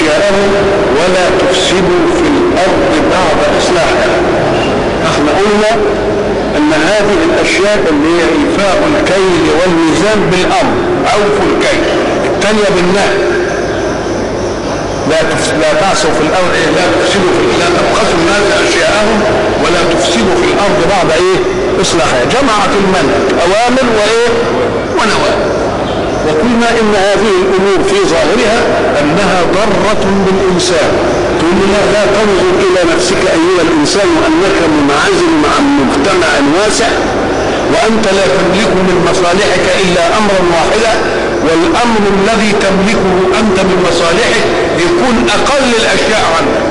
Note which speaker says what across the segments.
Speaker 1: أشياءهم ولا تفسدوا في الأرض بعد إصلاحها احنا قلنا أن هذه الأشياء اللي هي إيفاء الكيل والميزان بالأمر أوفوا الكيل الثانية بالنهي لا لا تعصوا في الارض إيه؟ لا تفسدوا في لا تبخسوا الناس اشياءهم ولا تفسدوا في الارض بعد ايه اصلاحها جمعت المنهج اوامر وايه ونواهي وقلنا ان هذه الامور في ظاهرها انها ضره بالانسان تقول لا لا تنظر الى نفسك ايها الانسان وانك منعزل مع مجتمع واسع وانت لا تملك من مصالحك الا امرا واحدا والامر الذي تملكه انت من مصالحك يكون اقل الاشياء عنك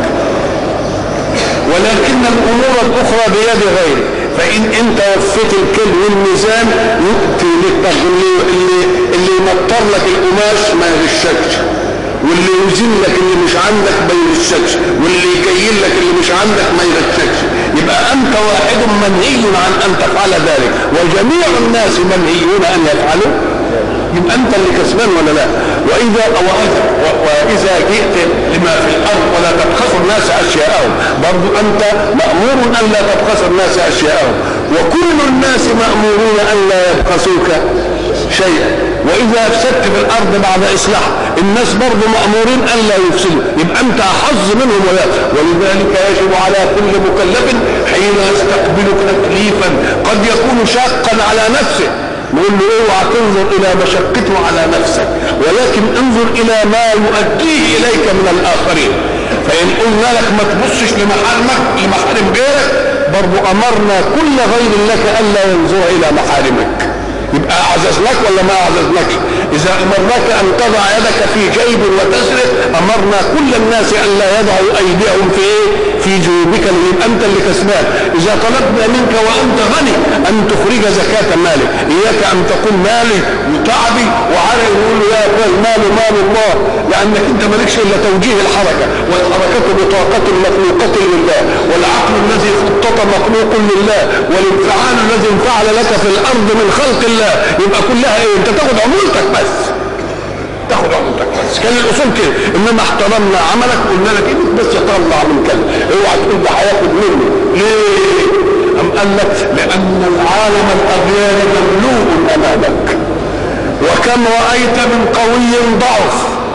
Speaker 1: ولكن الامور الاخرى بيد غيرك فان انت وفيت الكل والميزان يؤتي لك اللي اللي اللي يمطر لك القماش ما يغشكش واللي يوزن لك اللي مش عندك ما يغشكش واللي يكيل لك اللي مش عندك ما يغشكش يبقى انت واحد منهي عن ان تفعل ذلك وجميع الناس منهيون ان يفعلوا يبقى انت اللي كسبان ولا لا واذا واذا واذا جئت لما في الارض ولا تبخس الناس اشياءهم برضو انت مامور ان لا تبخس الناس اشياءهم وكل الناس مامورون ان لا يبخسوك شيئا واذا افسدت في الارض بعد اصلاح الناس برضو مامورين ان لا يفسدوا يبقى انت احظ منهم ولا ولذلك يجب على كل مكلف حين يستقبل تكليفا قد يكون شاقا على نفسه نقول له اوعى تنظر الى مشقته على نفسك ولكن انظر الى ما يؤديه اليك من الاخرين فان قلنا لك ما تبصش لمحارمك لمحارم غيرك برضو امرنا كل غير لك الا ينظر الى محارمك يبقى اعززناك ولا ما اعززناكش اذا امرناك ان تضع يدك في جيب وتسرق امرنا كل الناس ان لا يضعوا ايديهم في ايه في جيوبك يبقى انت اللي كسبان اذا طلبنا منك وانت غني ان تخرج زكاه مالك اياك ان تقول مالي وتعبي وعرق يقول له يا اخوان مال مال الله لانك انت مالكش الا توجيه الحركه والحركه بطاقه مخلوقه لله والعقل الذي خطط مخلوق لله والانفعال الذي انفعل لك في الارض من خلق الله يبقى كلها ايه انت تاخد عمولتك بس تاخد عمولتك بس كان الاصول كده انما احترمنا عملك وقلنا لك ايه بس يطلع من كده اوعى تقول ده هياخد مني ليه؟ أم قال لك لأن العالم الأغيار مملوء أمامك وكم رأيت من قوي ضعف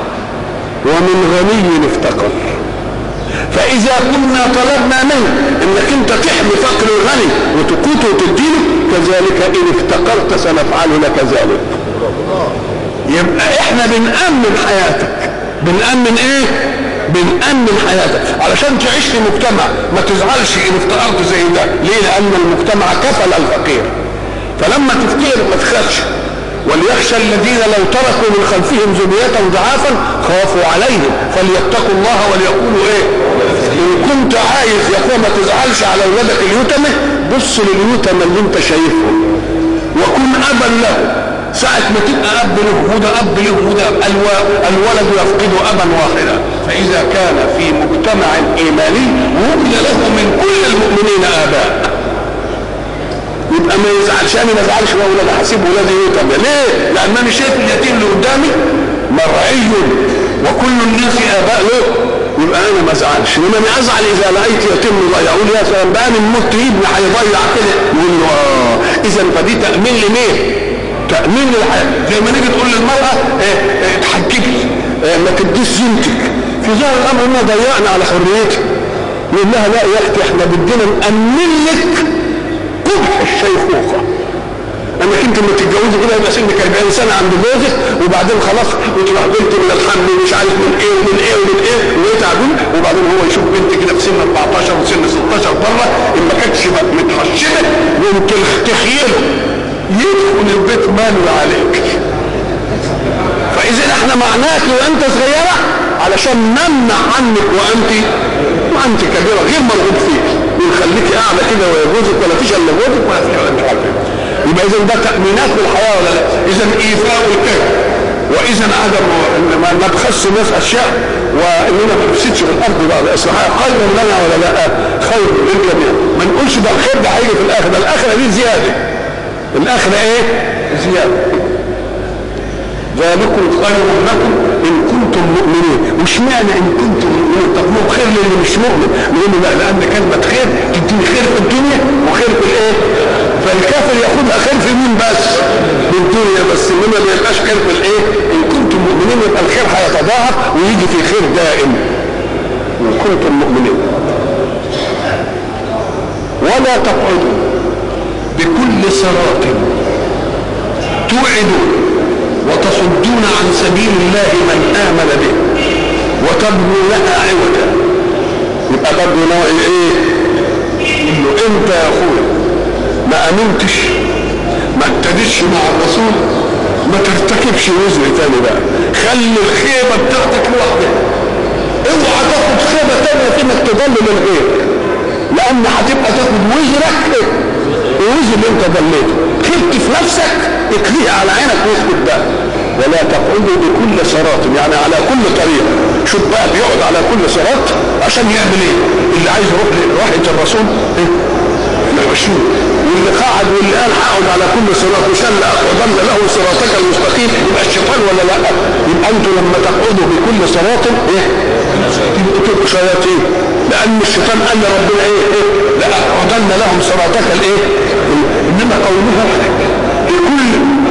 Speaker 1: ومن غني افتقر فإذا كنا طلبنا منك إنك أنت تحمي فقر الغني وتقوته وتديله كذلك إن افتقرت سنفعل لك ذلك يبقى إحنا بنأمن حياتك بنأمن إيه؟ بنأمن حياتك علشان تعيش في مجتمع ما تزعلش إن افتقرت زي ده ليه؟ لأن المجتمع كفل الفقير فلما تفتقر ما تخافش وليخشى الذين لو تركوا من خلفهم ذرية ضعافا خافوا عليهم فليتقوا الله وليقولوا ايه ان كنت عايز يا اخويا ما تزعلش على اولادك اليتمه بص لليتمه اللي انت شايفهم وكن ابا له ساعة ما تبقى أب له هدى أب له هدى الولد يفقد أبا واحدا فإذا كان في مجتمع إيماني وجد له من كل المؤمنين آباء يبقى ما يزعلش انا ما ازعلش ولا هسيب ولادي يتم ليه؟ لان انا شايف اليتيم اللي قدامي مرعي وكل الناس اباء له يبقى انا ما ازعلش انما انا ازعل اذا رايت يتيم ضيع اقول يا سلام بقى من موت ابني هيضيع كده يقول له اه اذا فدي تامين لمين؟ تامين للحياه زي ما نيجي تقول للمراه اه اه اتحجبي اه ما تديش زينتك في ظاهر الامر انها ضيعنا على حريتها نقول لها لا يا اختي احنا بدنا نامن لك قبح الشيخوخة انك انت لما تتجوزي كده يبقى سنك 40 سنه عند جوزك وبعدين خلاص وتروح بنت من الحمل ومش عارف من ايه ومن ايه ومن ايه ويتعبون وبعدين هو يشوف بنت كده في سن 14 وسن 16 بره ان ما كانتش متحشمه وانت تخيله يدخل البيت ماله عليك فاذا احنا معناك وانت صغيره علشان نمنع عنك وانت وانت كبيره غير مرغوب فيك ونخليك قاعده كده ويا جوزك ولا فيش الا جوزك ولا فيش الا مش يبقى اذا ده تامينات للحياه ولا لا؟ اذا ايفاء الكذب واذا عدم ما نبخس الناس اشياء واننا ما نفسدش في الارض بعد اصلاحها خير لنا ولا لا؟ خير للجميع ما نقولش ده الخير ده هيجي في الاخره الاخره دي زياده الاخره ايه؟ زياده ذلكم خير لكم ان كنتم كنتم مؤمنين واشمعنى ان كنتم مؤمنين طب مو خير للي مش مؤمن نقول له لا لان كلمه خير تديني خير في الدنيا وخير في الايه فالكافر ياخدها خير في مين بس في الدنيا بس انما ما يبقاش خير في الايه ان كنتم مؤمنين يبقى الخير هيتضاعف ويجي في خير دائم ان كنتم مؤمنين ولا تقعدوا بكل صراط توعدون وتصدون عن سبيل الله من آمن به وتبنوا لها عوجا يبقى برضه نوع ايه؟ انه انت يا اخويا ما امنتش ما ابتديتش مع الرسول ما ترتكبش وزن تاني بقى خلي الخيبه بتاعتك لوحدها اوعى تاخد خيبه تانيه في انك تضلل الغير لان هتبقى تاخد وزرك الوزر اللي انت ضليته خبت في نفسك اكليه على عينك واسكت بقى ولا تقعدوا بكل صراط يعني على كل طريق شوف بقى بيقعد على كل صراط عشان يعمل ايه اللي عايز يروح لراحة الرسول ايه ما يمشوه واللي قاعد واللي قال هقعد على كل صراط وشان لاقعدن له صراطك المستقيم يبقى الشيطان ولا لا يبقى انتوا لما تقعدوا بكل صراط ايه تبقوا شياطين لان الشيطان قال لربنا ايه ايه لاقعدن لهم صراطك الايه انما قوله بكل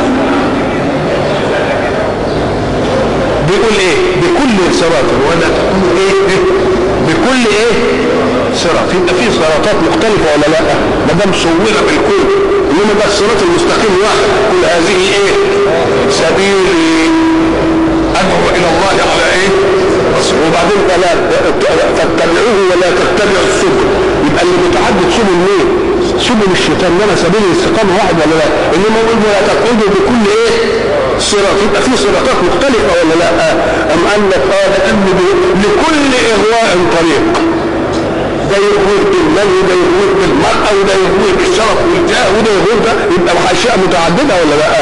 Speaker 1: بيقول ايه بكل صراط ولا تقول ايه, إيه؟ بكل ايه صراط يبقى في صراطات مختلفه ولا لا ما دام صوره بالكل انما ده الصراط المستقيم واحد كل هذه ايه سبيلي ادعو الى الله على ايه وبعدين فلا فاتبعوه ولا تتبعوا السبل يبقى اللي متعدد سبل مين سبل الشيطان ده سبيل الاستقامه واحد ولا لا انما يقول ولا تقعدوا بكل ايه صراط يبقى في صراطات مختلفه ولا لا ام قال لك اه لان لكل اغواء طريق ده يغوي بالمال وده يغوي بالمرأة وده يغوي بالشرف والجاه وده يغوي ده يبقى أشياء متعددة ولا لا؟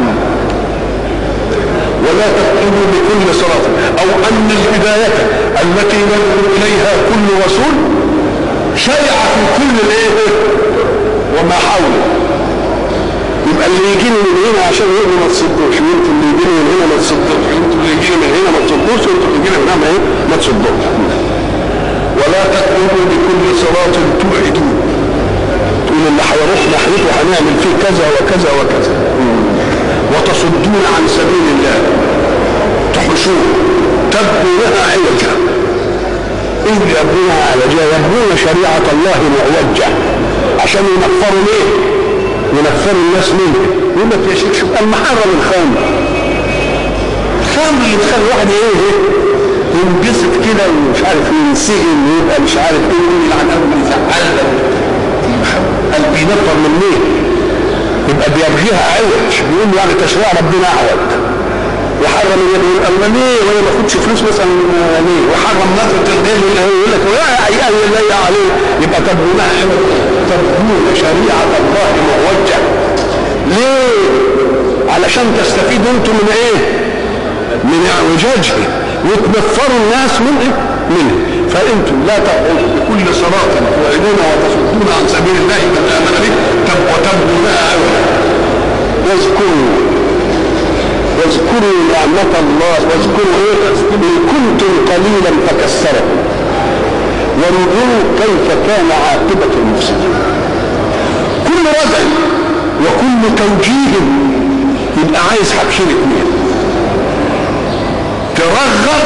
Speaker 1: ولا تقعدوا بكل صراط أو أن الهداية التي ندعو إليها كل رسول شيع في كل الايه وما حوله يبقى اللي يجيني من هنا عشان يقولوا ما تصدوش وانتوا اللي يجيني من هنا ما تصدوش وانتوا اللي يجيني من هنا ما تصدوش وانتوا اللي يجيني من هنا ايه ما تصدوش ولا تقولوا بكل صراط توعدون تقول اللي هيروح ناحيته هنعمل فيه كذا وكذا وكذا وتصدون عن سبيل الله تحشوه تبقوا لها عوجا ايه اللي يبنونها عوجا يبنون شريعة الله معوجة عشان ينفروا ليه ينفروا الناس منه يقول لك يا شيخ شوف المحرم الخمر الخمر اللي بيخلي الواحد ايه ايه ينبسط كده ومش عارف ينسجن ويبقى مش عارف ايه يقول يلعن قلبي يزعلنا قال بينفر من مين؟ يبقى بيبغيها عوج بيقول يعني تشريع ربنا اعوج وحرم يقول الله ليه وهي ما خدش فلوس مثلا ليه وحرم نظرة الغير يقول لك يا عيال الله عليه يبقى تبغونها عوج تبغون شريعة الله معوجة ليه؟ علشان تستفيدوا انتم من ايه؟ من اعوجاجه وتنفروا الناس من ايه؟ منه فانتم لا تقعدوا بكل صراط توعدون وتصدون عن سبيل الله من امن به وتبغونها عوجا واذكروا واذكروا نعمة الله واذكروا ايه ان كنتم قليلا فكسركم وانظروا كيف كان عاقبة المفسدين كل ردع وكل توجيه يبقى عايز حاجتين اثنين ترغب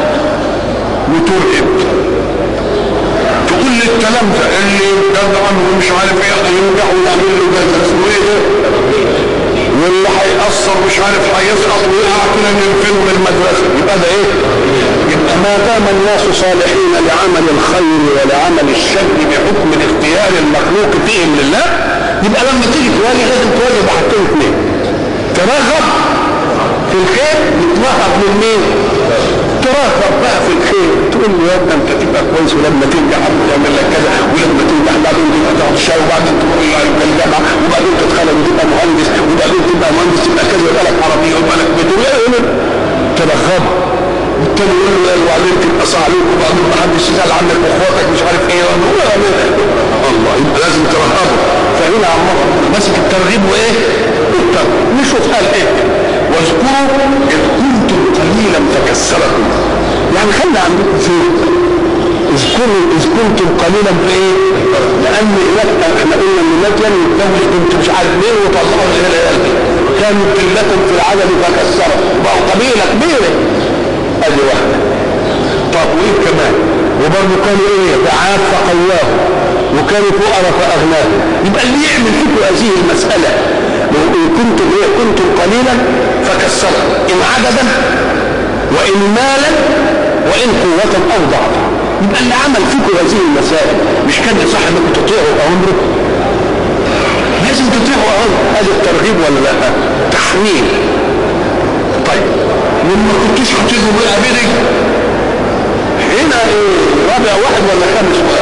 Speaker 1: وترهب تقول لي الكلام ده اللي جدعا ومش عارف ايه هينجح ونعمل له جزء اسمه ايه ده واللي هيأثر مش عارف هيسقط ويقع كده ننفله من المدرسه يبقى ده ايه؟ يبقى ما دام الناس صالحين لعمل الخير ولعمل الشر بحكم الاختيار المخلوق فيهم لله يبقى لما تيجي تواجه لازم تواجه بحاجتين اثنين ترغب في الخير تترهب من مين؟ ترغب بقى في الخير تقول له يا ابني انت تبقى كويس ولما تنجح تعمل لك كذا ولما تنجح بعدين تبقى تاخد شهاده وبعدين تروح الجامعه وبعدين تتخرج وتبقى مهندس وبعدين تبقى مهندس تبقى كذا يبقى لك عربيه ويبقى لك بدون يقول ترغب والتاني يقول له وبعدين تبقى صعلوك وبعدين ما حدش يسال عنك واخواتك مش عارف ايه الله يبقى لازم ترهبه فهنا عمار ماسك الترغيب وايه؟ الترغيب نشوف قال ايه واذكروا اذ كنتم قليلا فكثروا فكسركم يعني خلى عندكم فين اذكروا اذ كنتم قليلا في ايه؟ لان احنا قلنا ان مدين يتجوز بنت مش عارف مين وطلعوا العيال كانوا قلتكم في العدد فكسروا بقوا قبيله كبيره ادي واحده طب وايه كمان؟ وبرضه كانوا ايه؟ ضعاف فقواه وكانوا فقراء فاغناه يبقى اللي يعمل فيكم هذه المساله وان كنتم ايه؟ كنتم قليلا فكسروا ان عددا وان مالا وان قوه او ضعفا يبقى اللي عمل فيكم هذه المسائل مش كان يصح انكم تطيعوا اوامره لازم تطيعوا اوامره هذا الترغيب ولا لا تحميل طيب وما كنتوش هتيجوا بقى بدك هنا ايه رابع واحد ولا خامس واحد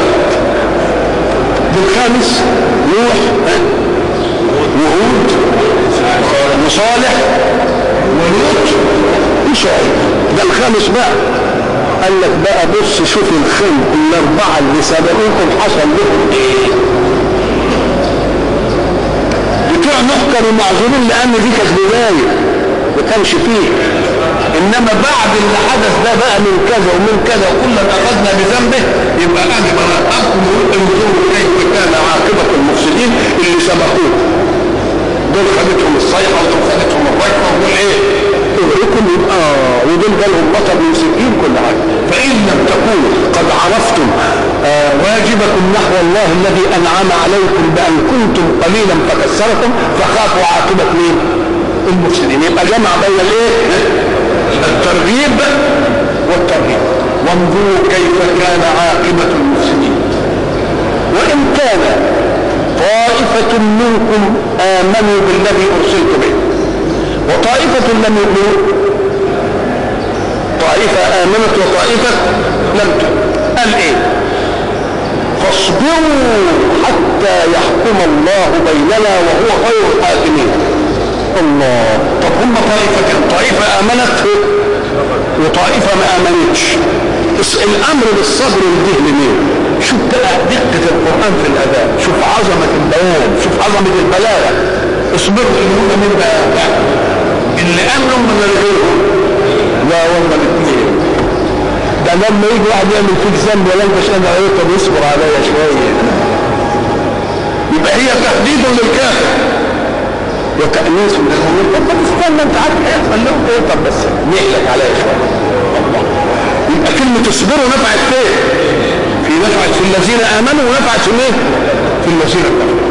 Speaker 1: بالخامس نوح وهود وصالح ولوط وشعيب ده الخامس بقى قال لك بقى بص شوف الخلق الاربعه اللي سبقوكم حصل لهم ايه بتوع نوح كانوا معذورين لان دي كانت بدايه ما كانش فيه انما بعد اللي حدث ده بقى من كذا ومن كذا وكلا اخذنا بذنبه يبقى انا براءكم انظروا كيف كان عاقبه المفسدين اللي سبقوه دول خدتهم الصيحه ودول خدتهم الرجفه ودول ايه؟ اغرقكم يبقى ودول جالهم مطر من سكين كل حاجه فان لم تكونوا قد عرفتم آه واجبكم نحو الله الذي انعم عليكم بان كنتم قليلا فكسركم فخافوا عاقبه مين؟ المفسدين يبقى جمع بين الايه؟ الترغيب والترهيب وانظروا كيف كان عاقبه المفسدين وان كان طائفة منكم آمنوا بالذي أرسلت به وطائفة لم يؤمنوا طائفة آمنت وطائفة لم تؤمن قال إيه فاصبروا حتى يحكم الله بيننا وهو خير الحاكمين الله طب هم طائفتين طائفة آمنت وطائفة ما آمنتش الأمر بالصبر والدهن لمين شوف بقى دقة القرآن في الأداء شوف عظمة البيان شوف عظمة البلاغة اصبروا اللي هم من بقى اللي آمنوا من غيرهم لا والله الاثنين ده لما يجي واحد يعمل فيك ذنب ولا انت مش قادر عليه طب اصبر عليا شويه يبقى هي تهديد للكافر وتأنيس للمؤمن طب استنى انت عارف هيحصل لهم ايه طب بس نقلك عليا شويه يبقى كلمة اصبروا نفعت فين؟ في نفعت في الذين آمنوا ونفعت في مين؟ في الذين كفروا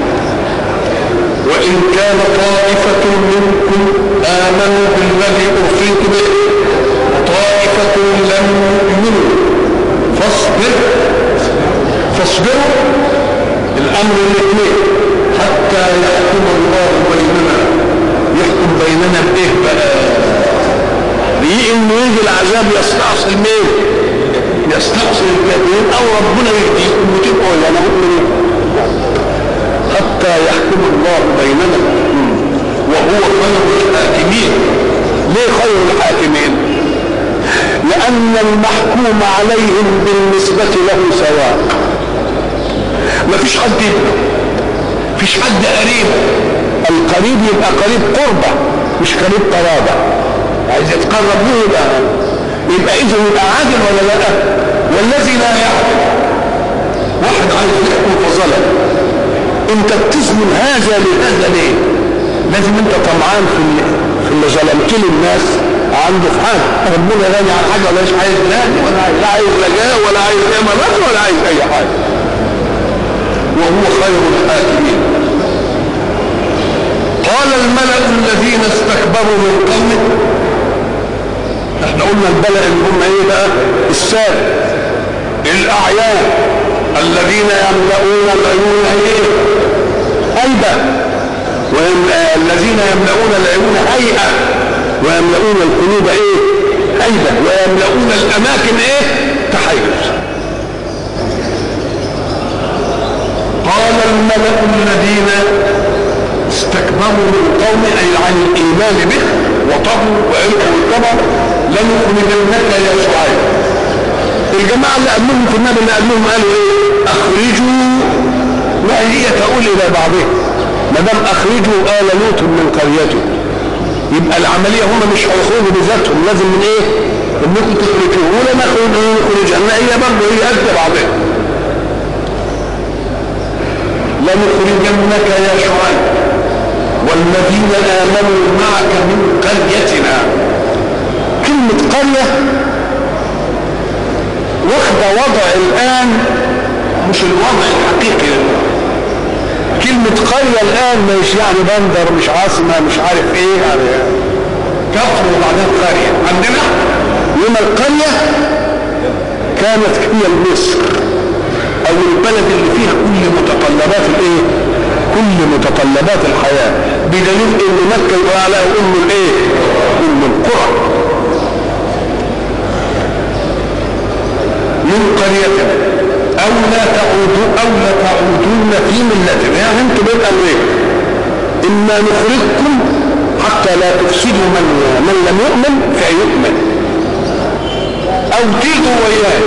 Speaker 1: وإن كان طائفة منكم آمنوا بالذي أرسلت به وطائفة لم يؤمنوا فاصبر فاصبروا الأمر الاثنين حتى يحكم الله بيننا يحكم بيننا بإيه بقى؟ ليه إنه يجي العذاب يستأصل مين؟ يستأصل الكافرين أو ربنا يهديكم وتبقوا ولا مؤمنين حتى يحكم الله بيننا وهو خير الحاكمين ليه خير الحاكمين لأن المحكوم عليهم بالنسبة له سواء ما فيش حد يبقى فيش حد قريب القريب يبقى قريب قربة مش قريب قرابة عايز يتقرب له يبقى يبقى إذا يبقى عادل ولا لا والذي لا يعدل واحد عايز يحكم فظلم انت بتظلم هذا لهذا ليه لازم انت طمعان في اللي, في اللي ظلمت له الناس عنده في حاجه ربنا غني عن حاجه ولا مش عايز غني ولا عايز لا عايز رجاء ولا عايز امانات ولا عايز اي حاجه وهو خير الحاكمين قال الملأ الذين استكبروا من قومه احنا قلنا البلد اللي هم ايه بقى الساد الاعيان الذين يملؤون العيون ايه هيبة والذين يملؤون العيون هيئة ويملؤون القلوب ايه هيبة ويملؤون الاماكن ايه تحيز قال الملأ الذين استكبروا من قوم اي عن الايمان به وطغوا وعرفوا الكبر لنخرجنك يا شعيب الجماعة اللي قبلهم في النبي اللي قبلهم قالوا ايه اخرجوا ما هي تقول الى بعضها ما دام اخرجوا آل لوط من قريته يبقى العملية هم مش هيخرجوا بذاتهم لازم من ايه انكم تخرجوه ولا نخرج ان هي برضه هي قد بعضها لنخرجنك يا شعيب والذين امنوا معك من قريتنا كلمه قريه واخده وضع الان مش الوضع الحقيقي كلمة قرية الآن مش يعني بندر مش عاصمة مش عارف ايه يعني كفر وبعدين قرية عندنا يوم القرية كانت هي مصر او البلد اللي فيها كل متطلبات الايه كل متطلبات الحياة بدليل ان مكة يقول عليها ام الايه ام القرى من قريتنا او لا تعودوا او لا تعودون في ملتنا يعني انتم بين امرين اما نخرجكم حتى لا تفسدوا من من لم يؤمن فيؤمن او تيجوا وياه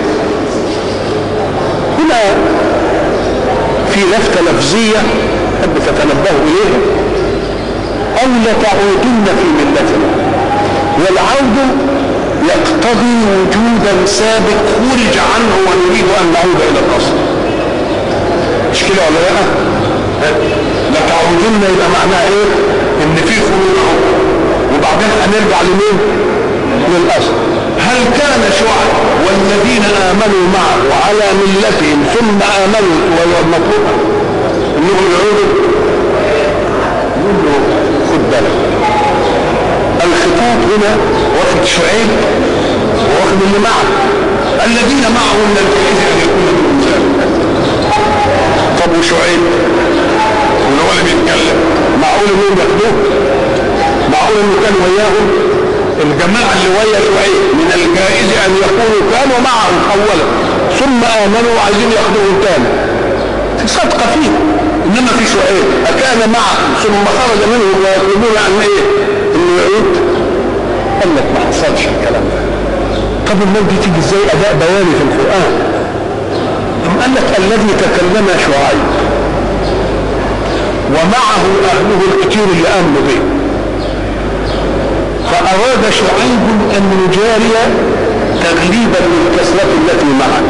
Speaker 1: هنا في لفتة لفظية حب تتنبهوا إليها أو لتعودن في ملتنا والعود يقتضي وجودا سابق خرج عنه ونريد أن نعود إلى الأصل مش كده ولا لا؟ لتعودن يبقى معناه إيه؟ إن في خروج أهو وبعدين هنرجع لمين؟ للأصل هل كان شعب والذين آمنوا معه على ملتهم ثم آمنوا والمطلوب انهم يعودوا يقول له خد بالك الخطاب هنا واخد شعيب واخد اللي معه الذين معه من الجائز ان يكون منهم ذلك طب وشعيب واللي هو اللي بيتكلم معقول انهم ياخدوه معقول انه كان وياهم الجماعة اللي ويا شعيب من الجائز أن يكونوا كانوا معه أولا ثم آمنوا وعايزين ياخدوهم تاني في صدقة فيه إنما في شعيب أكان معه ثم خرج منهم ويطلبون أن إيه؟ إنه يعود قال لك ما حصلش الكلام ده طب المال دي تيجي إزاي أداء بياني في القرآن أم قال لك الذي تكلم شعيب ومعه أهله الكثير اللي آمنوا به فأراد شعيب أن يجاري تغليبا للكسرة التي معه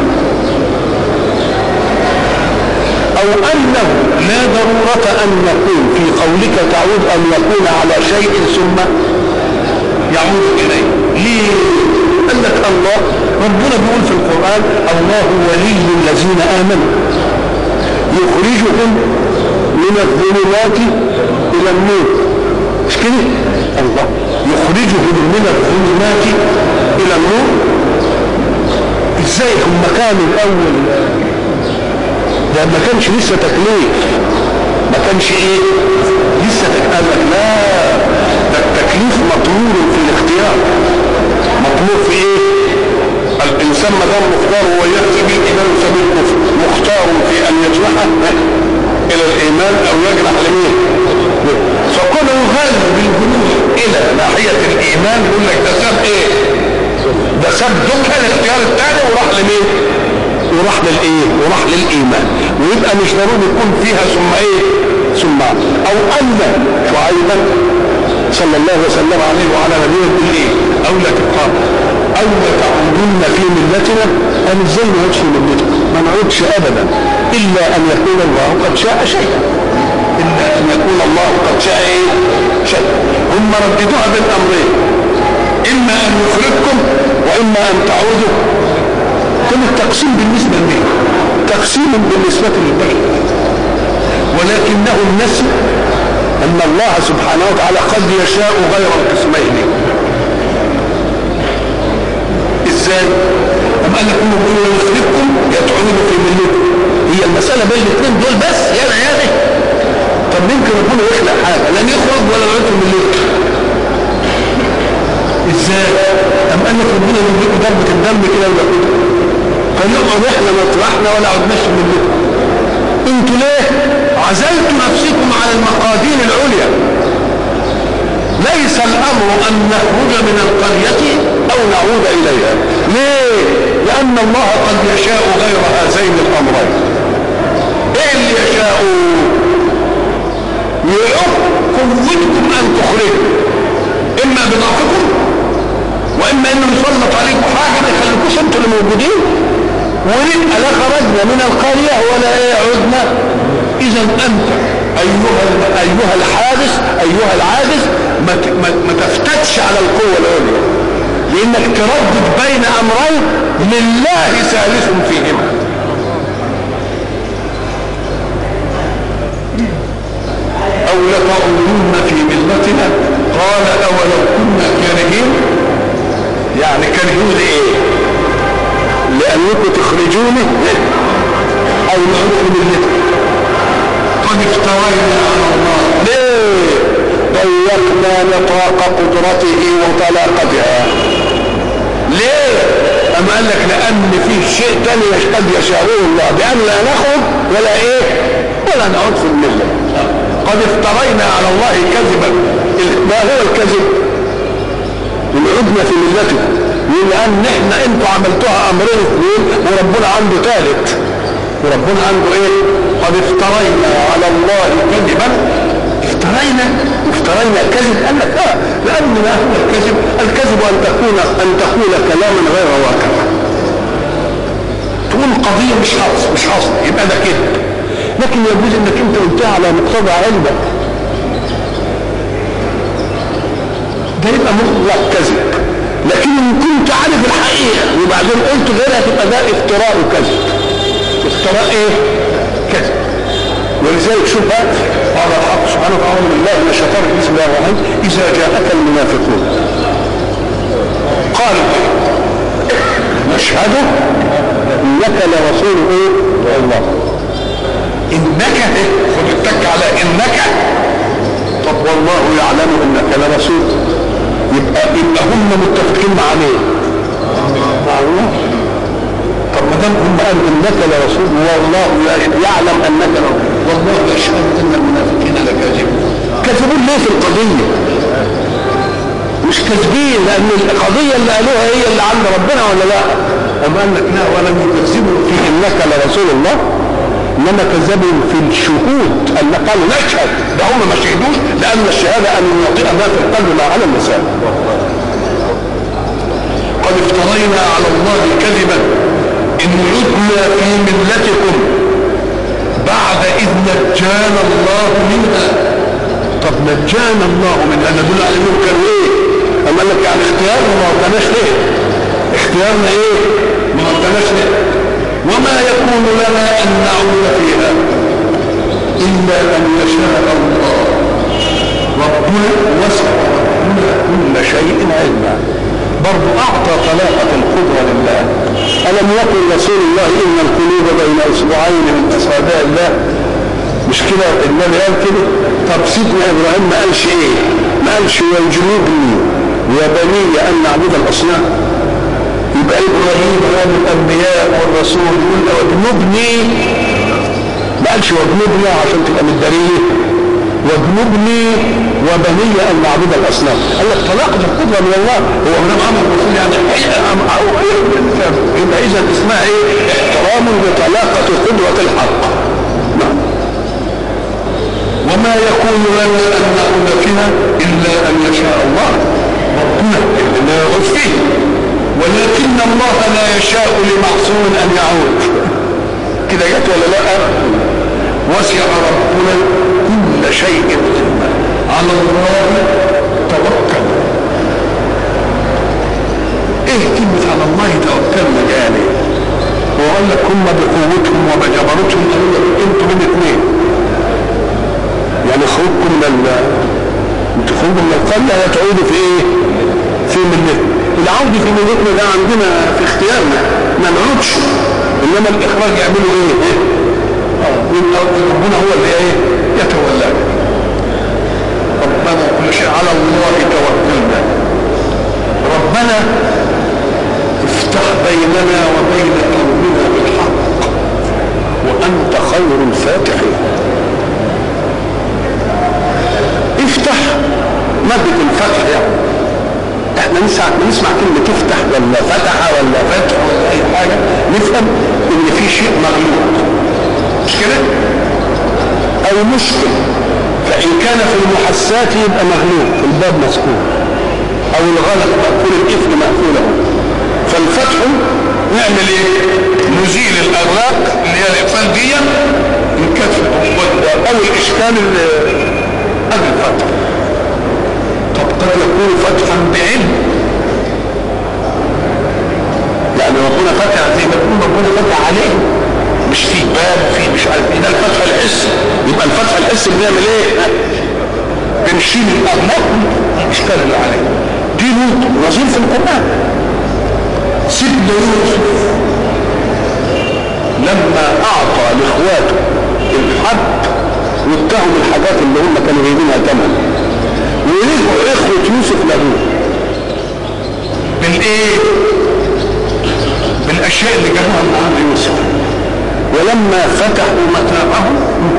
Speaker 1: أو أنه لا ضرورة أن نقول في قولك تعود أن يكون على شيء ثم يعود إليه ليه؟ قال لك الله ربنا بيقول في القرآن الله ولي الذين آمنوا يخرجهم من الظلمات إلى النور مش كده؟ الله يخرجهم من الظلمات الى النور ازاي هم كانوا الاول ده ما كانش لسه تكليف ما كانش ايه لسه قال لك لا ده التكليف مطلوب في الاختيار مطلوب في ايه الانسان ما دام مختار هو ياتي بالايمان سبيل الكفر مختار في ان يجرح الى الايمان او يجرح لمين فكونه يغالب بالجنود الى ناحية الايمان يقول لك ده ساب ايه ده ساب دكها الاختيار الثاني وراح لمين وراح للايه وراح للايمان ويبقى مش ضروري يكون فيها ثم ايه ثم او ان شعيبا صلى الله وسلم عليه وعلى نبيه يقول ايه او لا تبقى او لا تعودن في ملتنا قال ازاي نعود في ملتكم ما نعودش ابدا الا ان يكون الله قد شاء شيئا الا ان يكون الله قد شاء ايه شيء هم رددوها بين امرين اما ان يخرجكم واما ان تعودوا كل التقسيم بالنسبه لمين تقسيم بالنسبه للبشر ولكنهم نسوا ان الله سبحانه وتعالى قد يشاء غير القسمين ازاي أم قال لكم يقولوا يخرجكم يدعون في ملتكم هي المسألة بين الاثنين دول بس يا عيالي طب يمكن ربنا يخلق حاجة لن يخرج ولا يعود في ملتكم ازاي أم قال لك ربنا يديكم ضربة الدم كده وياخدها فنقعد احنا مطرحنا ولا عدناش في ملتكم انتوا ليه عزلتوا نفسكم على المقادير العليا ليس الامر ان نخرج من القرية او نعود اليها ليه لان الله قد يشاء غير هذين الامرين ايه اللي يشاء يعق قوتكم ان تخرجوا اما بضعفكم واما انه يسلط عليكم حاجه ما يخليكوش انتوا اللي موجودين وربنا لا خرجنا من القريه ولا ايه عدنا اذا انت ايها ايها الحادث ايها العاجز ما ما, ما تفتتش على القوه العليا لانك تردد بين امرين لله ثالث فيهما او لتعودن في ملتنا قال اولو كنا كارهين يعني كارهين لايه لانكم تخرجوني او نعود في ملتكم قد افترينا على الله ليه ضيقنا نطاق قدرته وطلاقتها ليه أم قال لك لأن في شيء تاني قد يشاءه الله بأن لا نخرج ولا إيه ولا نعود في الملة قد افترينا على الله كذبا ما هو الكذب إن عدنا في ملته لأن احنا انتوا عملتوها أمرين اثنين وربنا عنده ثالث وربنا عنده ايه قد افترينا على الله كذبا افترينا افترينا الكذب قال لك اه لان ما هو الكذب الكذب ان تكون ان تقول كلاما غير واقع تقول قضيه مش حاصل مش حاصل يبقى ده كذب لكن يجوز انك انت قلتها على مقتضى علمك ده يبقى مطلق كذب لكن ان كنت عارف الحقيقه وبعدين قلت غيرها تبقى ده افتراء وكذب افتراء ايه كذب ولذلك شوف بقى قال الحق سبحانه وتعالى من الله من الشيطان بسم الله الرحمن اذا جاءك المنافقون قالوا نشهد انك لرسول ايه الله انك ايه خد التك على انك طب والله يعلم انك لرسول يبقى يبقى هم متفقين مع مين؟ مع الله طب ما دام هم قالوا انك لرسول والله يعلم انك لرسول والله يشهد ان المنافقين لكاذبون كذبون ليه في القضيه؟ مش كاذبين لان القضيه اللي قالوها هي اللي عند ربنا ولا لا؟ أم قال لك لا ولم يكذبوا في انك لرسول الله انما كذبوا في الشهود ان قالوا نشهد ده هم ما شهدوش لان الشهاده ان يعطي ما في القلب ما على اللسان قد افترينا على الله كذبا ان عدنا في ملتكم بعد اذ نجانا الله منها طب نجانا الله منها ندل على انهم كانوا ايه اما قال لك يعني اختيارنا ما ربناش ليه اختيارنا ايه ما ربناش ليه وما يكون لنا ان نعود فيها الا ان يشاء الله ربنا وسع ربنا كل شيء علما برضو اعطى طلاقة القدرة لله الم يقل رسول الله ان القلوب بين اصبعين من اصابع الله مش كده النبي قال كده طب سيدنا ابراهيم ما قالش ايه ما قالش ويجنبني وبني ان نعبد الاصنام يبقى ابراهيم قال الانبياء والرسول يقول واجنبني ما قالش واجنبني عشان تبقى متداريه واجنبني وبني ان نعبد الاصنام قال لك طلاق القدره من الله هو من امر الرسول يعني يبقى اذا اسمها ايه احترام لطلاقه قدره الحق نعم وما يكون لنا ان نعود فيها الا ان يشاء الله ربنا لا يعود فيه ولكن الله لا يشاء لمعصوم ان يعود كده جت ولا لا وسع ربنا كل شيء علما على الله توكل ايه كلمة على الله توكلنا يعني هو قال لك هم بقوتهم وبجبروتهم قالوا لك انتوا من اثنين يعني خروجكم من تخرجوا من القرية وتعودوا في ايه؟ في ملتنا العود في ملتنا ده عندنا في اختيارنا ما نعودش انما الاخراج يعملوا ايه؟ ايه؟ ربنا هو اللي ايه؟ يتولى ربنا كل شيء على الله توكلنا ربنا افتح بيننا وبين قومنا بالحق وانت خير الفاتحين افتح مادة الفتح يعني احنا نسمع نسمع كلمة تفتح ولا فتح ولا فتح ولا اي حاجة نفهم ان في شيء مغلوب مش كده؟ او مشكل فان كان في المحسات يبقى مغلوب الباب مسكون او او الغلق مأكول القفل مأكوله فالفتح نعمل ايه نزيل الاغلاق اللي هي الاقفال دي نكفر او الاشكال اللي قبل الفتح طب قد يكون فتحا بعلم لان ربنا فتح زي ما يكون ربنا فتح عليه مش في باب في مش عارف ايه ده الفتح الحسي يبقى الفتح الحسي بنعمل ايه بنشيل الاغلاق الاشكال اللي عليه دي لوط نظير في القران سيدنا يوسف لما اعطى لاخواته الحب واداهم الحاجات اللي هم كانوا جايبينها ثمن ورجعوا اخوه يوسف لابوه بالايه بالاشياء اللي جابوها من عند يوسف ولما فتحوا متاعهم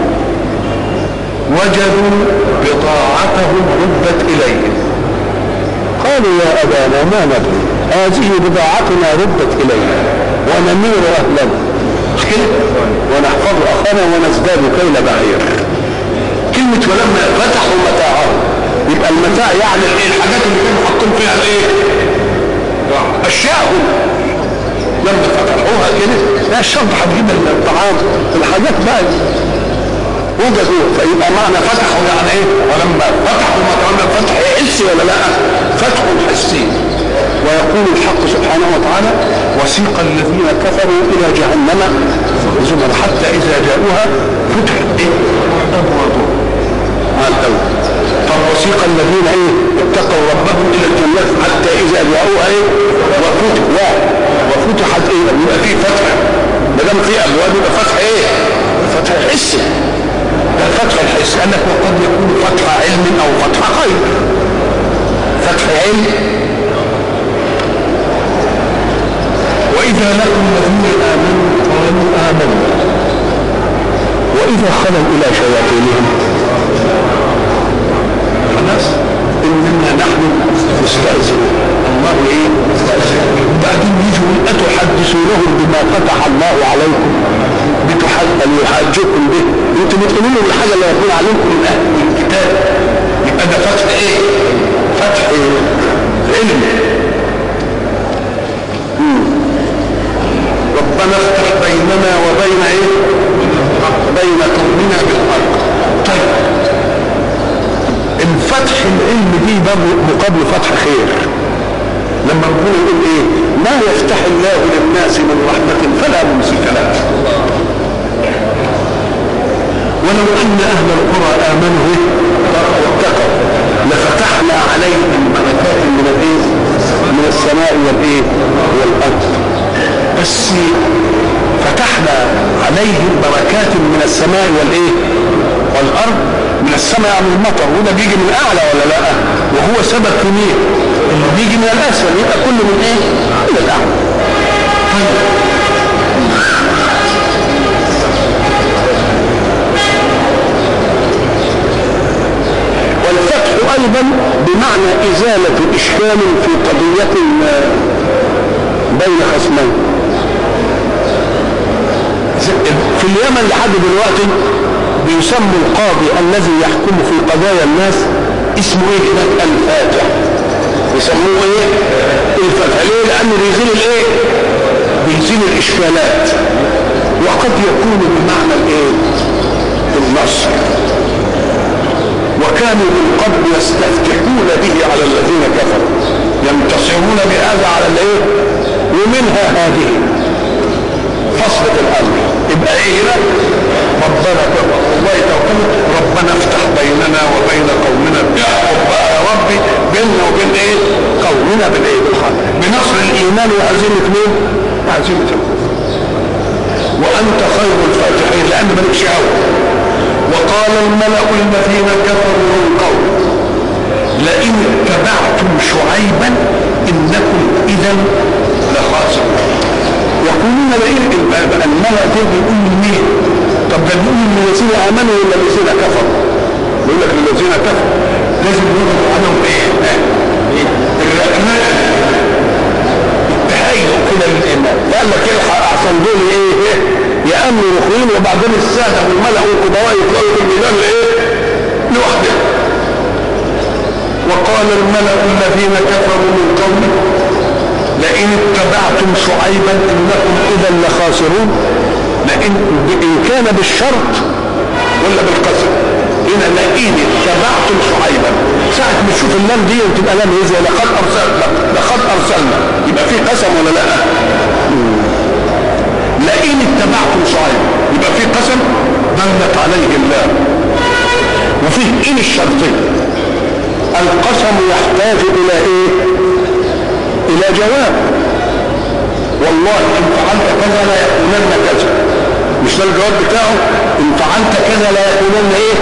Speaker 1: وجدوا بضاعتهم ردت اليهم قالوا يا ابانا ما ندري هذه بضاعتنا ردت الينا ونمير اهلنا مش كده ونحفظ اخانا ونزداد كيل بعير كلمة ولما فتحوا متاعهم يبقى المتاع يعني الايه الحاجات اللي كانوا حاطين فيها الايه اشياءهم لما فتحوها كده لا الشنطة هتجيب الطعام الحاجات بقى وجدوا فيبقى معنى فتحوا يعني ايه ولما فتحوا مطعم فتح حسي ولا لا فتح حسي ويقول الحق سبحانه وتعالى وسيق الذين كفروا الى جهنم زمر حتى اذا جاءوها فتحت ايه ابوابها مع الاول طب وسيق الذين ايه اتقوا ربهم الى الجنات حتى اذا جاءوها ايه وفتح لا وفتحت ايه يبقى في فتح ما دام في ابواب يبقى فتح ايه فتح حسي ده فتح الحس قال لك وقد يكون فتح علم او فتح خير فتح علم واذا لقوا الذين امنوا قالوا امنا واذا خلوا الى شياطينهم خلاص انما نحن مستهزئون الله ايه وبعدين يجوا اتحدثونهم بما فتح الله عليكم يحاجوكم به انتم بتقولوا لهم الحاجه اللي يكون عليكم من اهل الكتاب يبقى ده فتح ايه؟ فتح علم ربنا افتح بيننا وبين ايه؟ بين قومنا بالحق طيب الفتح العلم دي برضه مقابل فتح خير لما ربنا يقول ايه ما يفتح الله للناس من رحمة فلا ممسك لها ولو ان اهل القرى امنوا واتقوا لفتحنا عليهم بركات من الايه من السماء والايه والارض بس فتحنا عليهم بركات من السماء والايه والارض من السماء يعني المطر وده بيجي من اعلى ولا لا وهو سبب في مين اللي بيجي من الاسفل يبقى كله من ايه من الاعلى طيب والفتح ايضا بمعنى ازالة اشكال في قضية بين خصمين في اليمن لحد دلوقتي بيسموا القاضي الذي يحكم في قضايا الناس اسمه ايه هناك الفاتح يسموه ايه الفتح ليه لانه بيزيل الايه بيزيل الاشكالات وقد يكون بمعنى الايه النصر وكانوا من قبل يستفتحون به على الذين كفروا ينتصرون بهذا على الايه ومنها هذه فصلة الامر يبقى ايه هنا ربنا الله توكل ربنا افتح بيننا وبين قومنا احفظ بقى يا ربي بيننا وبين ايه قومنا بالايه بالحق بنصر الايمان وهزيمه مين وهزيمه الكفر وانت خير الفاتحين لان مالكش قوي وقال الملأ الذين كفروا من قوم لئن اتبعتم شعيبا انكم اذا لخاسرون يقولون لئن الملأ دول بيقول مين طب ده بيقول للذين امنوا ولا الذين كفروا يقول لك الذين كفروا لازم يقولوا عنهم ايه الرأناء التهيؤ كده للايمان قال لك الحق احسن دول ايه ايه يامنوا الاخرين وبعدين الساده والملأ والقضاء يطلعوا بالميزان لايه لوحده وقال الملأ الذين كفروا من قومه لئن اتبعتم شعيبا انكم اذا لخاسرون لئن ان كان بالشرط ولا بالقسم هنا لئن اتبعتم شعيبا ساعة ما تشوف اللام دي وتبقى لام ايه زي لقد ارسلنا لقد ارسلنا يبقى في قسم ولا لا؟ لئن اتبعتم شعيبا يبقى في قسم دلت عليه اللام وفيه ان الشرطيه القسم يحتاج الى ايه الى جواب والله ان فعلت كذا لا يكونن كذا مش ده الجواب بتاعه ان فعلت كذا لا يكونن ايه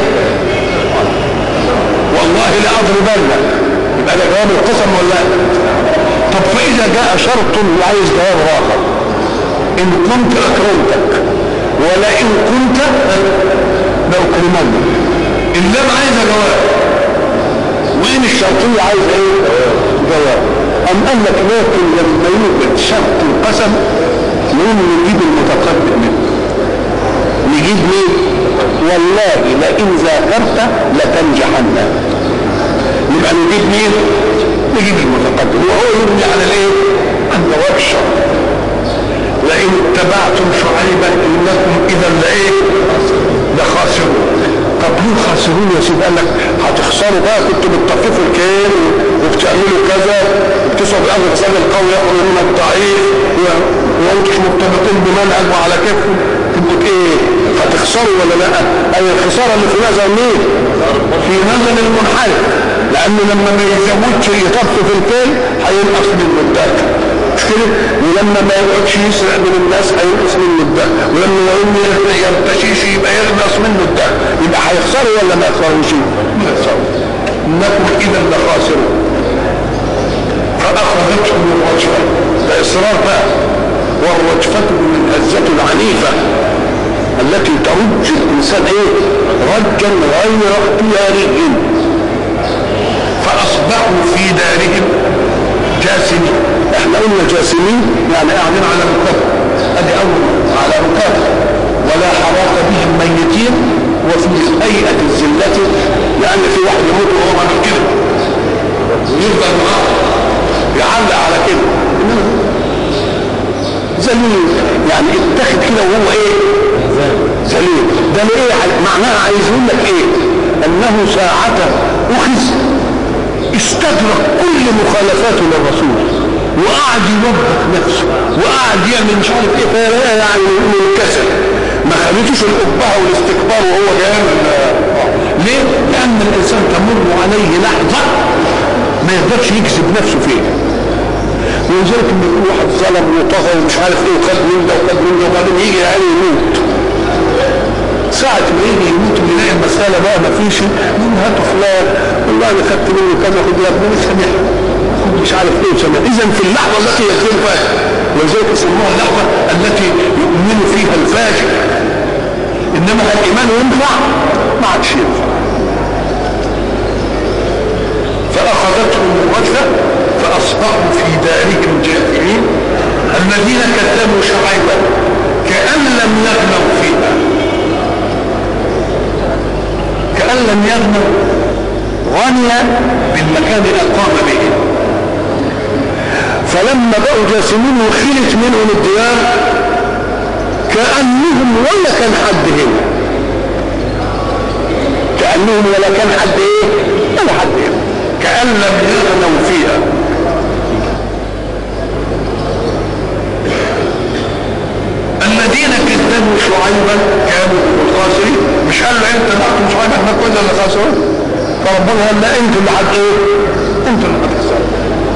Speaker 1: والله لاضربنك يبقى ده جواب القسم ولا لا طب فاذا جاء شرط وعايز جواب اخر ان كنت اكرمتك ولئن كنت لاكرمنك اللام عايزه جواب وين الشرطية عايز ايه جواب ام قال لك لكن لما يوجد شرط القسم نقوم نجيب المتقدم منه نجيب مين والله لئن ذاكرت لتنجحن نبقى نجيب مين نجيب المتقدم وهو يبني على الايه عن جواب الشرط لئن اتبعتم شعيبا انكم اذا لايه لخاسرون طب ليه خاسرون يا سيدي قال لك هتخسروا بقى كنتوا بتطففوا الكيل وبتعملوا كذا وبتسعوا بالارض فساد القوي ياخذ من الضعيف وانتم مش مرتبطين بمنهج وعلى كيفكم كنتوا ايه هتخسروا ولا لا؟ اي الخساره اللي في نظر مين؟ في نظر المنحرف لانه لما ما يزودش يطفف الكيل هينقص منه الداتا مش كده ولما ما يقعدش يسرق من الناس هينقص منه الدم ولما يقوم يرتشيش يبقى ينقص منه الدم يبقى هيخسروا ولا ما يخسروش؟ ما يخسروا انكم اذا لخاسرون فاخذتهم الرجفه ده اصرار بقى والرجفه من هزه العنيفه التي ترج الانسان ايه؟ رجا غير اختياري فاصبحوا في دارهم جاثمين احنا قلنا جاثمين يعني قاعدين على ركاب ادي اول على ركاب ولا حراك بهم ميتين وفي هيئة الزلة يعني في واحد يموت وهو عامل كده ويفضل معاه يعلق على كده ذليل يعني اتخذ كده وهو ايه ذليل ده ايه معناها عايز يقول لك ايه انه ساعة اخذ استدرك كل مخالفاته للرسول وقعد يوبخ نفسه وقعد يعمل مش عارف ايه فلا يعني منكسر ما خليتوش القبعه والاستكبار وهو جاي ليه؟ لان الانسان تمر عليه لحظه ما يقدرش يكذب نفسه فيها ولذلك لما يكون واحد ظلم وطغى ومش عارف ايه وخد من ده وخد من ده وبعدين يجي يعني يموت ساعة ما يجي يموت ويلاقي المسألة بقى ما فيش يقول هاتوا فلان والله انا خدت منه كذا خد يا ابني سامح خد مش عارف ايه وسامح اذا في اللحظة التي يكون فيها ولذلك يسموها اللحظة التي يؤمن فيها الفاجر انما الايمان ينفع ما عادش ينفع فاخذتهم الرجفة فاصبحوا في دارهم جاثمين الذين كذبوا شعيبا كأن لم يغنوا فيها كأن لم يغنوا غني بالمكان أقام به فلما بقوا جاسمين وخلت منهم الديار كأنهم ولا كان حد هنا كأنهم ولا كان حد ايه ولا حد هنا كأن لم يغنوا فيها الذين كذبوا شعيبا كانوا هم الخاسرين مش قال له انت بعتم شعيبا احنا كنا اللي خاسرون فربنا قال لا انتوا اللي حد ايه انتوا اللي هتخسروا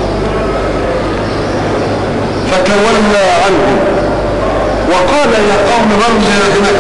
Speaker 1: فتولى عنهم وقال يا قوم رمز هناك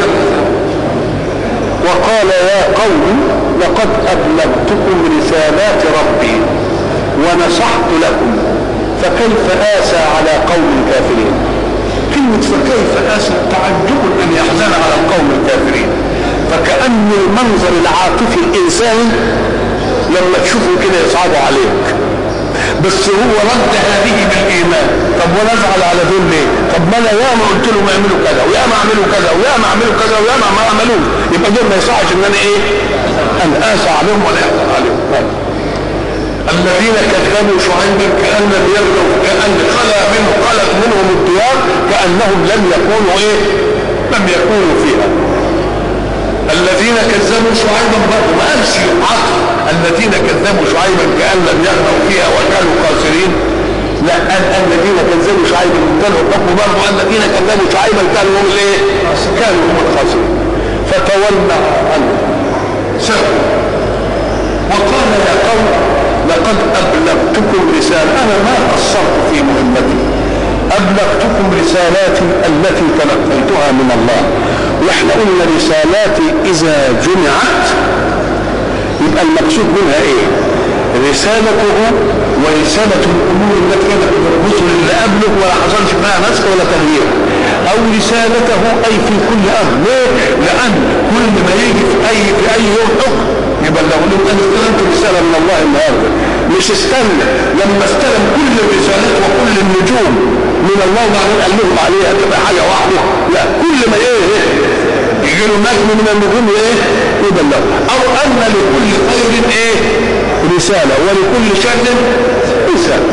Speaker 1: وقال يا قوم لقد ابلغتكم رسالات ربي ونصحت لكم فكيف اسى على قوم كافرين كلمة فكيف أسى تعجب أن يحزن على القوم الكافرين فكأن المنظر العاطفي الإنساني لما تشوفه كده يصعب عليك بس هو رد هذه بالإيمان طب وانا ازعل على دول ليه؟ طب ما انا ياما قلت لهم اعملوا كذا وياما اعملوا كذا وياما اعملوا كذا وياما ما عملوش يبقى دول ما يصحش ان انا ايه؟ ان اسى عليهم ولا يحزن عليهم الذين كذبوا شعيبا كأن لم يغنوا كأن خلا منه خلت منهم الديار كأنهم لم يكونوا ايه لم يكونوا فيها الذين كذبوا شعيبا برضه ما قالش عقل الذين كذبوا شعيبا كأن لم يغنوا فيها وكانوا خاسرين لا قال الذين كذبوا شعيبا كانوا الحكم برضه الذين كذبوا شعيبا كانوا هم الايه؟ كانوا هم الخاسرين فتولى عنهم سروا وقال يا قوم لقد أبلغتكم رسالة أنا ما قصرت في مهمتي أبلغتكم رسالاتي التي تلقيتها من الله واحنا قلنا رسالاتي إذا جمعت يبقى المقصود منها إيه؟ رسالته ورسالة الأمور التي كانت من الرسل اللي قبله ولا حصلش فيها نسخ ولا تغيير أو رسالته أي في كل أمر ليه؟ لأن كل ما يجي في أي في أي يوم حكم يبلغ لهم أنا استلمت رسالة من الله النهارده مش استنى لما استلم كل الرسالات وكل النجوم من الله وبعدين قال لهم عليها تبقى حاجة واحدة لا كل ما إيه إيه يجي له نجم من النجوم إيه يبلغ أو أن لكل خير إيه رسالة ولكل شر رسالة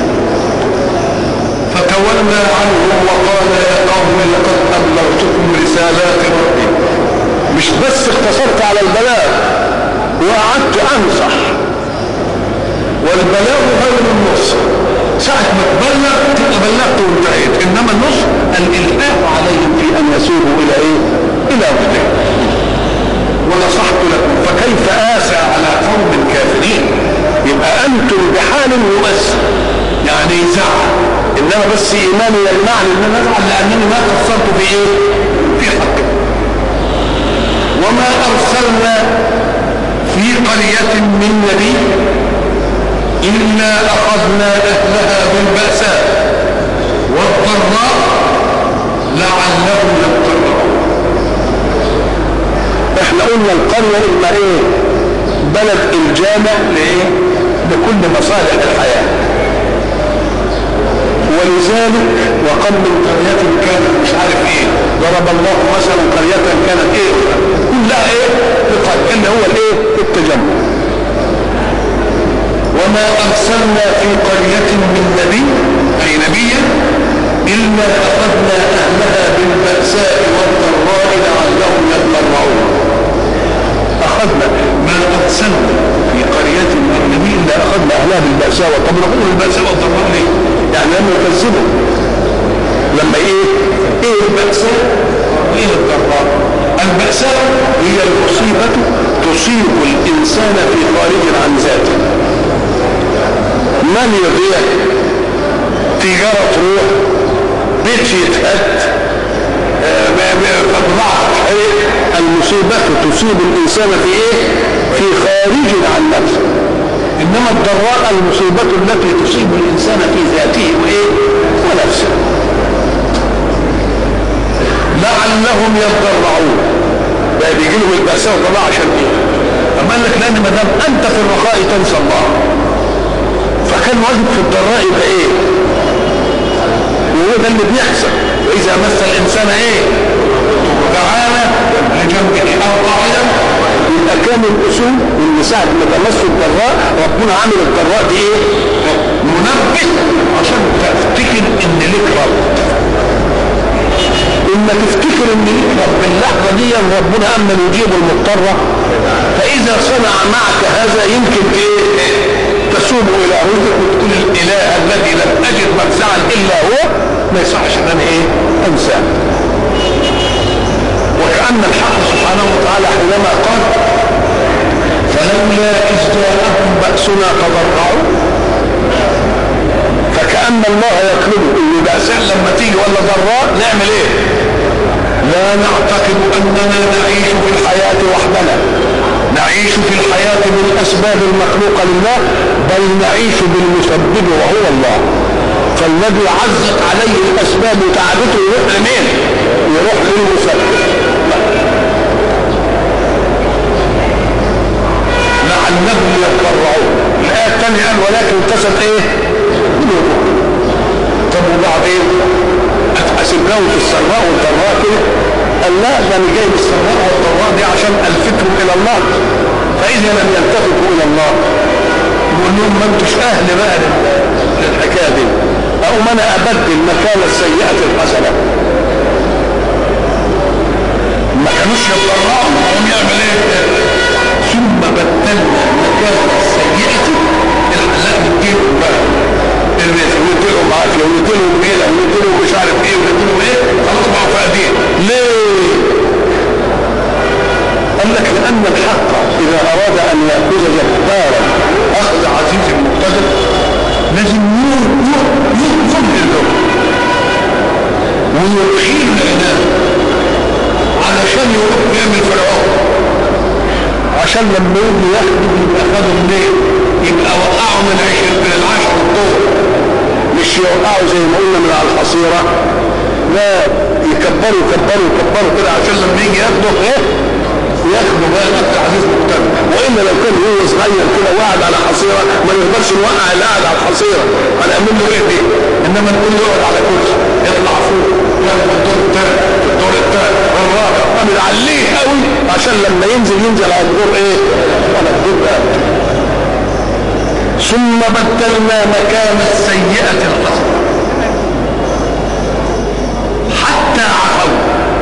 Speaker 1: فتولى عنهم وقال يا قوم لقد أبلغتكم رسالات ربي مش بس اقتصرت على البلاغ وقعدت أنصح والبلاغ غير النص ساعة ما تبلغ تبقى بلغت وانتهيت إنما النص الإلحاح عليهم في أن يسيروا إلى إيه؟ إلى رشدهم ونصحت لكم فكيف آسى على قوم كافرين يبقى أنتم بحال يؤسى يعني يزعل إنما بس إيماني يجمعني إن أنا أزعل لأنني ما قصرت في إيه؟ في حقي وما أرسلنا في قرية من نبي إلا أخذنا أهلها بالبأساء والضراء لعلهم يضطرون احنا قلنا القرية إما ايه بلد الجامع لايه لكل مصالح الحياة ولذلك وقم من قرية كانت مش عارف ايه ضرب الله مثلا قرية كانت ايه كلها ايه بقرية اللي هو الايه التجمع وما ارسلنا في قرية من نبي اي نبيا الا اخذنا اهلها بالبأساء والضراء لعلهم يضرعون اخذنا ما ارسلنا في قرية من نبي الا اخذنا اهلها بالبأساء طب نقول البأساء والضراء ليه؟ يعني لما يكذبوا لما ايه؟ ايه البأساء؟ وايه الضراء؟ البأساء هي المصيبة تصيب الانسان في خارج عن ذاته من يضيع تجارة تروح بيت يتهد بضاعة تحرق المصيبة تصيب الإنسان في إيه؟ في خارج عن نفسه إنما الضراء المصيبة التي تصيب الإنسان في ذاته وإيه؟ ونفسه لعلهم يضرعون بقى بيجي لهم البأساء والضراء عشان إيه؟ أما قال لك لأن ما دام أنت في الرخاء تنسى الله فكان واجب في الضراء يبقى ايه وهو ده اللي بيحصل واذا مس الانسان ايه تعالى لجنبه او قاعدا يبقى كان الاصول ان ساعه ما تمس الضراء ربنا عامل الضراء دي ايه منبه عشان تفتكر ان لك رب اما تفتكر ان لك رب اللحظه دي ربنا اما يجيب المضطر فاذا صنع معك هذا يمكن ايه تسوب الى رزقك وتقول الاله الذي لم اجد منفعا الا هو ما يصحش ان انا ايه انساه وكان الحق سبحانه وتعالى حينما قال فلولا اذ جاءهم باسنا تضرعوا فكان الله يطلب ان باساء لما تيجي ولا ضراء نعمل ايه لا نعتقد اننا نعيش في الحياه وحدنا نعيش في الحياة بالأسباب المخلوقة لله بل نعيش بالمسبب وهو الله فالذي عزت عليه الأسباب وتعبته يروح لمين؟ يروح للمسبب لعلهم يتضرعون الآية الثانية قال ولكن كسب إيه؟ طب وبعدين أسيبناهم في السراء والضراء كده قال لا ده انا جاي بالسراء والضراء دي عشان الفتهم الى الله فاذا لم يلتفتوا الى الله يقول لهم ما انتوش اهل بقى لل- للحكايه دي اقوم انا ابدل مكان السيئه الحسنه ما كانوش يتضرعوا هم يعمل ايه ثم بدلنا مكان السيئه الحلاق نديلهم بقى الرزق ونديلهم عافيه ونديلهم غنى ونديلهم مش عارف ايه ونديلهم ايه خلاص بقوا فاقدين ليه؟ قال لك لأن الحق إذا أراد أن يأخذ جبارا أخذ عزيز مقتدر لازم يذل له ويرخيه العناد علشان يروح يعمل فرعون عشان لما يجي ياخده يبقى خده منين؟ يبقى وقعه من عشر من العشر الطول مش يوقعه زي ما قلنا من على الحصيره لا يكبروا يكبروا يكبروا كده عشان لما يجي ياخده ايه؟ ياخده بقى الاخذ عزيز مقتدر والا لو كان هو صغير كده وقعد على حصيره ما نقدرش نوقع اللي قاعد على الحصيره هنعمل له ايه دي؟ انما نقول له يقعد على كرسي يطلع فوق ياخد الدور الثاني الدور الثالث الرابع ونعليه قوي عشان لما ينزل ينزل على الدور ايه؟ على الدور بقى ثم بدلنا مكان السيئة الحسنة حتى عفوا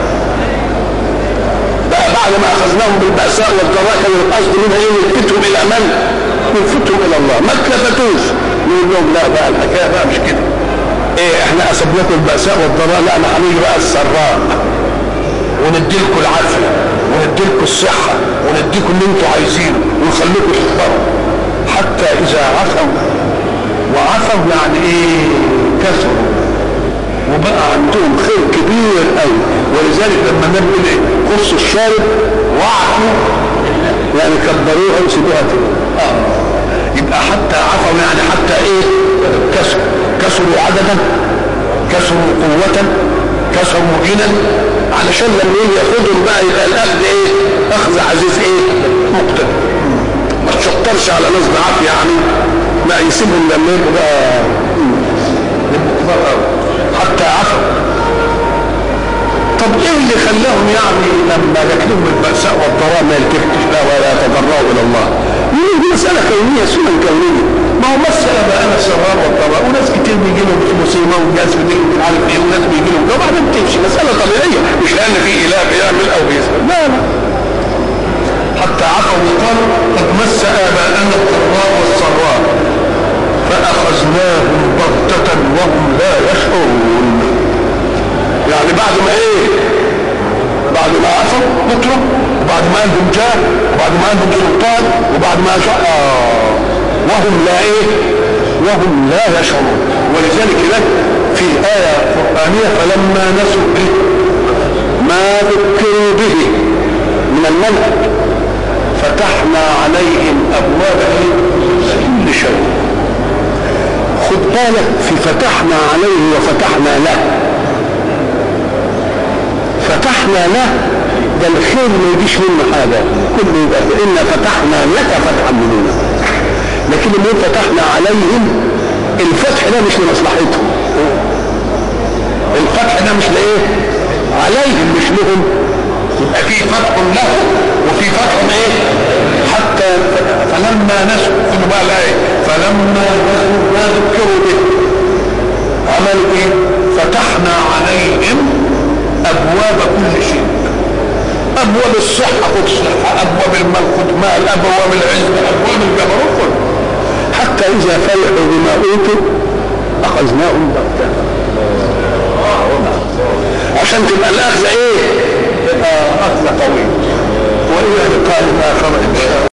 Speaker 1: بقى بعد ما اخذناهم بالبأساء والضراء كان القصد منها ايه نلفتهم الى من؟ نلفتهم الى الله ما اتلفتوش نقول لهم لا بقى الحكايه بقى مش كده ايه احنا اسبناكم البأساء والضراء لا انا هنيجي بقى السراء ونديلكم العافيه ونديلكم الصحه ونديكم اللي انتوا عايزينه ونخليكم تكبروا حتى اذا عفوا وعفوا يعني ايه كسروا وبقى عندهم خير كبير قوي ولذلك لما النبي يقول ايه خصوا الشارب وعفوا يعني كبروها وسيبوها كده اه يبقى حتى عفوا يعني حتى ايه كسروا كسروا عددا كسروا قوة كسروا غنى علشان لما يجي ياخدهم بقى يبقى الاخذ ايه اخذ عزيز ايه مقتدر ما تشطرش على ناس بعافيه يعني لا يسيبهم لما يبقوا بقى يبقوا كبار قوي حتى عفوا طب ايه اللي خلاهم يعني لما جاتلهم البأساء والضراء ما يلتفتش لا ولا يتضرعوا الى الله؟ يقول دي مسألة كونية سنن كونية ما هو مسألة بقى انا السراء والضراء وناس كتير بيجي لهم مصيبة وناس بيجي لهم مش عارف ايه وناس بيجي لهم لو بعدين تمشي مسألة طبيعية مش لأن في إله بيعمل أو بيسأل لا لا حتى عفوا وقالوا قد مس آباءنا الضراء والسراء فأخذناهم بغتة وهم لا يشعرون يعني بعد ما ايه بعد ما عصوا بكرة وبعد ما عندهم جاه وبعد ما عندهم سلطان وبعد ما شاء آه وهم لا ايه وهم لا يشعرون ولذلك هناك في آية قرآنية فلما نسوا به ما ذكروا به من المنهج فتحنا عليهم أبواب كل شيء خد بالك في فتحنا عليه وفتحنا له فتحنا له ده الخير ما يجيش منه حاجة كله يبقى إنا فتحنا لك فتحا مبينا لكن لما يقول فتحنا عليهم الفتح ده مش لمصلحتهم الفتح ده مش لايه عليهم مش لهم يبقى في فتح له وفي فتح ايه حتى فلما نسوا خدوا بقى الايه فلما نسوا ما ذكروا به عملوا ايه فتحنا عليهم ابواب كل شيء ابواب الصحه خد صحه ابواب المال خد مال ابواب العز ابواب الجبروت خد حتى اذا فرحوا بما اوتوا اخذناهم بغته عشان تبقى الاخذ ايه تبقى اخذ قوي والى لقاء اخر ان شاء الله